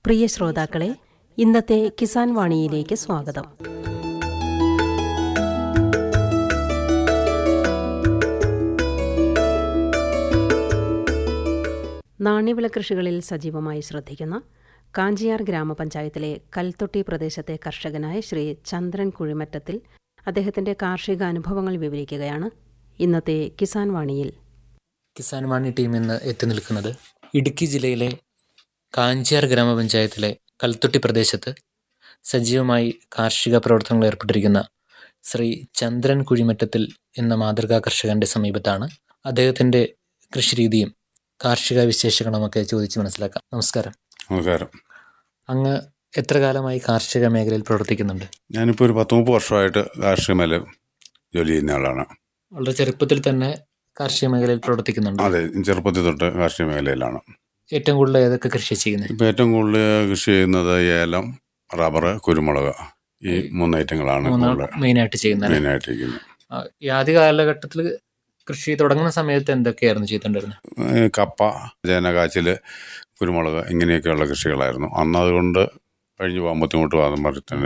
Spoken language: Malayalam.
പ്രിയ ശ്രോതാക്കളെ ഇന്നത്തെ കിസാൻ വാണിയിലേക്ക് സ്വാഗതം നാണ്യവിള കൃഷികളിൽ സജീവമായി ശ്രദ്ധിക്കുന്ന കാഞ്ചിയാർ ഗ്രാമപഞ്ചായത്തിലെ കൽത്തൊട്ടി പ്രദേശത്തെ കർഷകനായ ശ്രീ ചന്ദ്രൻ കുഴിമറ്റത്തിൽ അദ്ദേഹത്തിന്റെ കാർഷിക അനുഭവങ്ങൾ വിവരിക്കുകയാണ് ഇന്നത്തെ കിസാൻ വാണിയിൽ കിസാൻ വാണി ടീം ഇന്ന് എത്തി നിൽക്കുന്നത് ഇടുക്കി ജില്ലയിലെ കാഞ്ചിയാർ ഗ്രാമപഞ്ചായത്തിലെ കൽത്തൊട്ടി പ്രദേശത്ത് സജീവമായി കാർഷിക പ്രവർത്തനങ്ങൾ ഏർപ്പെട്ടിരിക്കുന്ന ശ്രീ ചന്ദ്രൻ കുഴിമറ്റത്തിൽ എന്ന മാതൃകാ കർഷകന്റെ സമീപത്താണ് അദ്ദേഹത്തിന്റെ കൃഷിരീതിയും കാർഷിക വിശേഷങ്ങളുമൊക്കെ ചോദിച്ച് മനസ്സിലാക്കാം നമസ്കാരം നമസ്കാരം അങ്ങ് എത്ര കാലമായി കാർഷിക മേഖലയിൽ പ്രവർത്തിക്കുന്നുണ്ട് ഞാനിപ്പോൾ ഒരു പത്ത് മുപ്പത് വർഷമായിട്ട് കാർഷിക മേഖല ജോലി ചെയ്യുന്ന ആളാണ് വളരെ ചെറുപ്പത്തിൽ തന്നെ കാർഷിക മേഖലയിൽ പ്രവർത്തിക്കുന്നുണ്ട് അതെ ചെറുപ്പത്തിൽ തൊട്ട് കാർഷിക മേഖലയിലാണ് ഏറ്റവും കൂടുതൽ ഏതൊക്കെ കൃഷി ചെയ്യുന്നത് ഇപ്പോൾ ഏറ്റവും കൂടുതൽ കൃഷി ചെയ്യുന്നത് ഏലം റബ്ബർ കുരുമുളക് ഈ മൂന്ന് ഐറ്റങ്ങളാണ് മൂന്നാൾ കൂടുതൽ മെയിനായിട്ട് ചെയ്യുന്നത് മെയിനായിട്ടിരിക്കുന്നത് ആ, ഈ ആദ്യ കാലഘട്ടത്തിൽ കൃഷി തുടങ്ങുന്ന സമയത്ത് എന്തൊക്കെയായിരുന്നു ചെയ്തിട്ടുണ്ടായിരുന്നത് ഏ, കപ്പ ചേന കാച്ചിൽ കുരുമുളക് ഇങ്ങനെയൊക്കെയുള്ള കൃഷികളായിരുന്നു അന്ന് അതുകൊണ്ട് കഴിഞ്ഞു പോകാൻ ബുദ്ധിമുട്ട് വന്ന തന്നെ